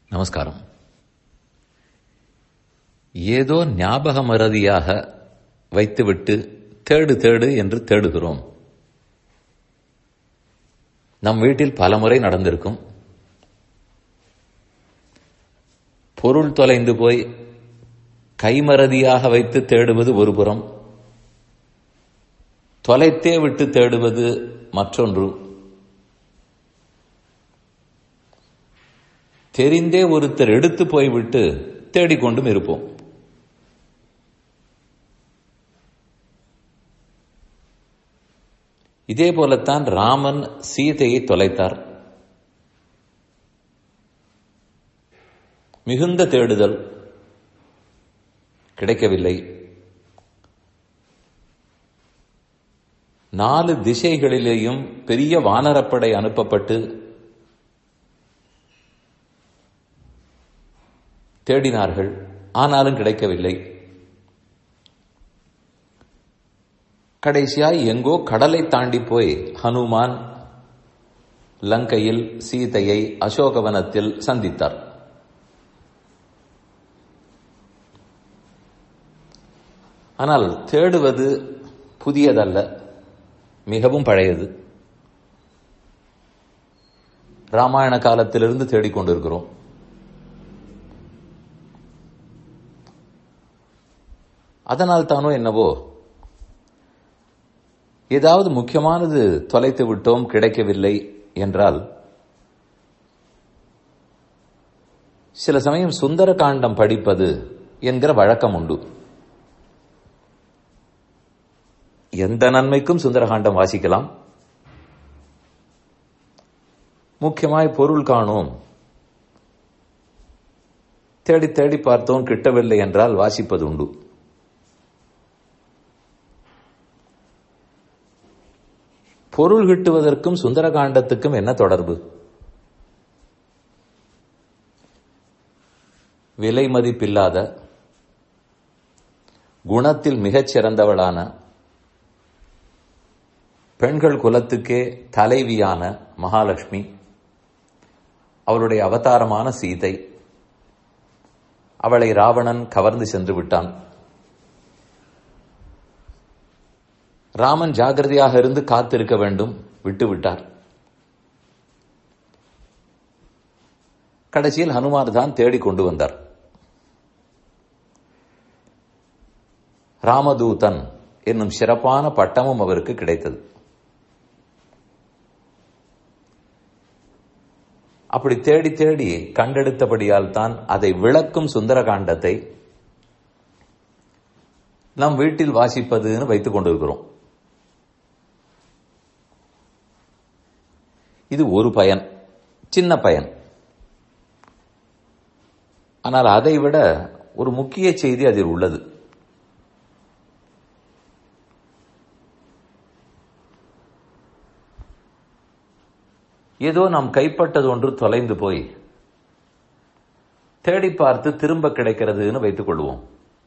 நமஸ்காரம் ஏதோ ஞாபக மறதியாக வைத்துவிட்டு தேடு தேடு என்று தேடுகிறோம் நம் வீட்டில் பலமுறை நடந்திருக்கும் பொருள் தொலைந்து போய் கைமறதியாக வைத்து தேடுவது ஒரு புறம் தொலைத்தே விட்டு தேடுவது மற்றொன்று தெரிந்தே ஒருத்தர் எடுத்து போய்விட்டு தேடிக்கொண்டும் இருப்போம் இதே போலத்தான் ராமன் சீதையை தொலைத்தார் மிகுந்த தேடுதல் கிடைக்கவில்லை நாலு திசைகளிலேயும் பெரிய வானரப்படை அனுப்பப்பட்டு தேடினார்கள் ஆனாலும் கிடைக்கவில்லை கடைசியாய் எங்கோ கடலை தாண்டி போய் ஹனுமான் லங்கையில் சீதையை அசோகவனத்தில் சந்தித்தார் ஆனால் தேடுவது புதியதல்ல மிகவும் பழையது ராமாயண காலத்திலிருந்து தேடிக்கொண்டிருக்கிறோம் அதனால் தானோ என்னவோ ஏதாவது முக்கியமானது தொலைத்து விட்டோம் கிடைக்கவில்லை என்றால் சில சமயம் சுந்தர காண்டம் படிப்பது என்கிற வழக்கம் உண்டு எந்த நன்மைக்கும் சுந்தரகாண்டம் வாசிக்கலாம் முக்கியமாய் பொருள் காணோம் தேடி தேடி பார்த்தோம் கிட்டவில்லை என்றால் வாசிப்பது உண்டு பொருள் கிட்டுவதற்கும் சுந்தரகாண்டத்துக்கும் என்ன தொடர்பு விலை மதிப்பில்லாத குணத்தில் மிகச் சிறந்தவளான பெண்கள் குலத்துக்கே தலைவியான மகாலட்சுமி அவளுடைய அவதாரமான சீதை அவளை ராவணன் கவர்ந்து சென்று விட்டான் ராமன் ஜாகிரதையாக இருந்து காத்திருக்க வேண்டும் விட்டு விட்டார் கடைசியில் ஹனுமார் தான் தேடிக் கொண்டு வந்தார் ராமதூதன் என்னும் சிறப்பான பட்டமும் அவருக்கு கிடைத்தது அப்படி தேடி தேடி கண்டெடுத்தபடியால் தான் அதை விளக்கும் சுந்தரகாண்டத்தை நம் வீட்டில் வாசிப்பதுன்னு வைத்துக் கொண்டிருக்கிறோம் இது ஒரு பயன் சின்ன பயன் ஆனால் அதை விட ஒரு முக்கிய செய்தி அதில் உள்ளது ஏதோ நாம் கைப்பட்டது ஒன்று தொலைந்து போய் தேடி பார்த்து திரும்ப கிடைக்கிறதுன்னு வைத்துக் கொள்வோம்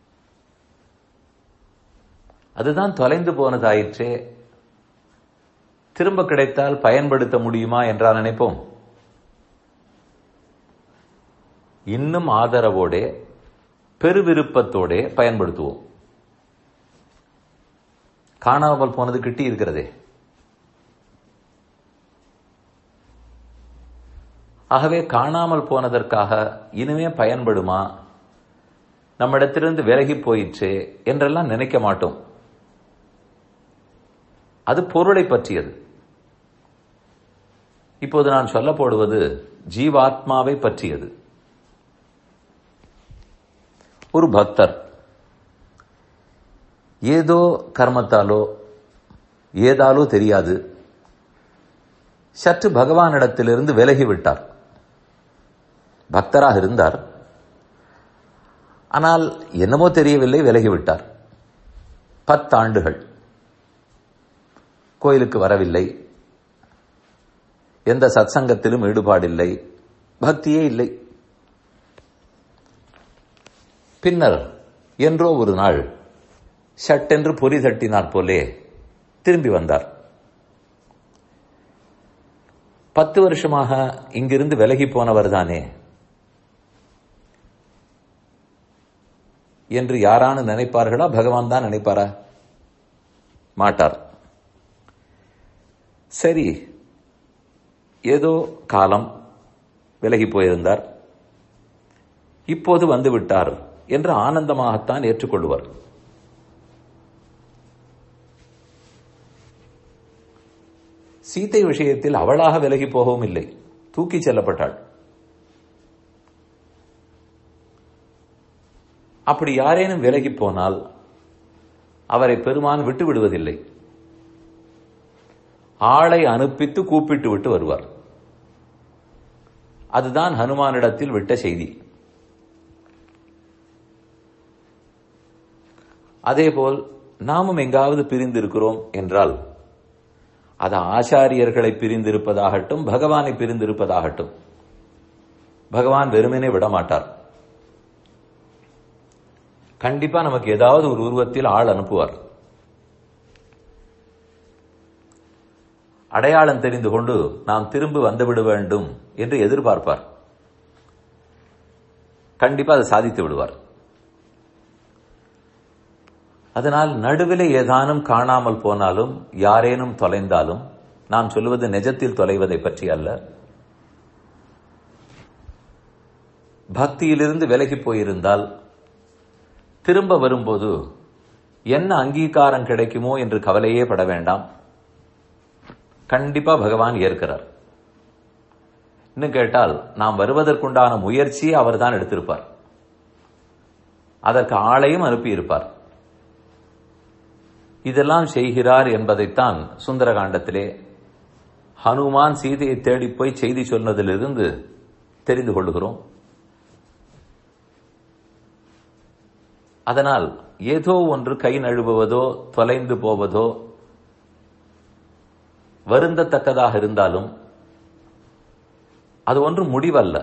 அதுதான் தொலைந்து போனதாயிற்றே திரும்ப கிடைத்தால் பயன்படுத்த முடியுமா என்றால் நினைப்போம் இன்னும் ஆதரவோட பெருவிருப்பத்தோட பயன்படுத்துவோம் காணாமல் போனது கிட்டி இருக்கிறதே ஆகவே காணாமல் போனதற்காக இனிமே பயன்படுமா நம்மிடத்திலிருந்து விலகி போயிற்றே என்றெல்லாம் நினைக்க மாட்டோம் அது பொருளை பற்றியது இப்போது நான் சொல்ல போடுவது ஜீவாத்மாவை பற்றியது ஒரு பக்தர் ஏதோ கர்மத்தாலோ ஏதாலோ தெரியாது சற்று பகவானிடத்திலிருந்து விலகிவிட்டார் பக்தராக இருந்தார் ஆனால் என்னமோ தெரியவில்லை விலகிவிட்டார் பத்தாண்டுகள் கோயிலுக்கு வரவில்லை எந்த சத்சங்கத்திலும் ஈடுபாடில்லை பக்தியே இல்லை பின்னர் என்றோ ஒரு நாள் சட்டென்று பொறி தட்டினார் போலே திரும்பி வந்தார் பத்து வருஷமாக இங்கிருந்து விலகி போனவர் தானே என்று யாரானு நினைப்பார்களா பகவான் தான் நினைப்பாரா மாட்டார் சரி ஏதோ காலம் விலகி போயிருந்தார் இப்போது வந்து விட்டார் என்று ஆனந்தமாகத்தான் ஏற்றுக்கொள்வார் சீதை விஷயத்தில் அவளாக விலகி போகவும் இல்லை தூக்கி செல்லப்பட்டாள் அப்படி யாரேனும் விலகி போனால் அவரை பெருமான் விட்டு விடுவதில்லை ஆளை அனுப்பித்து கூப்பிட்டு விட்டு வருவார் அதுதான் ஹனுமானிடத்தில் விட்ட செய்தி அதேபோல் நாமும் எங்காவது பிரிந்திருக்கிறோம் என்றால் அது ஆச்சாரியர்களை பிரிந்திருப்பதாகட்டும் பகவானை பிரிந்திருப்பதாகட்டும் பகவான் வெறுமனே விடமாட்டார் கண்டிப்பா நமக்கு ஏதாவது ஒரு உருவத்தில் ஆள் அனுப்புவார் அடையாளம் தெரிந்து கொண்டு நாம் திரும்ப வந்துவிட வேண்டும் என்று எதிர்பார்ப்பார் கண்டிப்பா அதை சாதித்து விடுவார் அதனால் நடுவில் ஏதானும் காணாமல் போனாலும் யாரேனும் தொலைந்தாலும் நாம் சொல்வது நிஜத்தில் தொலைவதை பற்றி அல்ல பக்தியிலிருந்து விலகி போயிருந்தால் திரும்ப வரும்போது என்ன அங்கீகாரம் கிடைக்குமோ என்று கவலையே பட வேண்டாம் கண்டிப்பா பகவான் ஏற்கிறார் இன்னும் கேட்டால் நாம் வருவதற்குண்டான முயற்சியை அவர் தான் எடுத்திருப்பார் அதற்கு ஆளையும் அனுப்பியிருப்பார் இதெல்லாம் செய்கிறார் என்பதைத்தான் சுந்தரகாண்டத்திலே ஹனுமான் சீதையை தேடி போய் செய்தி சொன்னதிலிருந்து தெரிந்து கொள்ளுகிறோம் அதனால் ஏதோ ஒன்று கை நழுவுவதோ தொலைந்து போவதோ வருந்தத்தக்கதாக இருந்தாலும் அது ஒன்று முடிவல்ல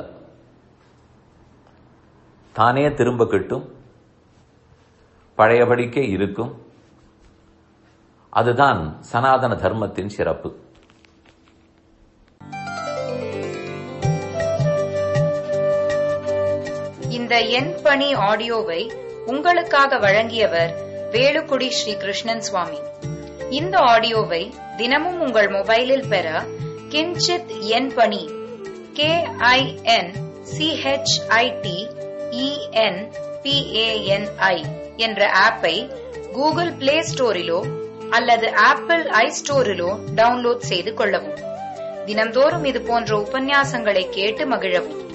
தானே திரும்ப கிட்டும் பழையபடிக்கே இருக்கும் அதுதான் சனாதன தர்மத்தின் சிறப்பு இந்த என் பணி ஆடியோவை உங்களுக்காக வழங்கியவர் வேலுக்குடி ஸ்ரீ கிருஷ்ணன் சுவாமி இந்த ஆடியோவை தினமும் உங்கள் மொபைலில் பெற கிஞ்சித் என் பணி கே ஐ என் சிஹெச்ஐடி இஎன் பிஏஎன்ஐ என்ற ஆப்பை கூகுள் பிளே ஸ்டோரிலோ அல்லது ஆப்பிள் ஐ ஸ்டோரிலோ டவுன்லோட் செய்து கொள்ளவும் தினம்தோறும் இது போன்ற உபன்யாசங்களை கேட்டு மகிழவும்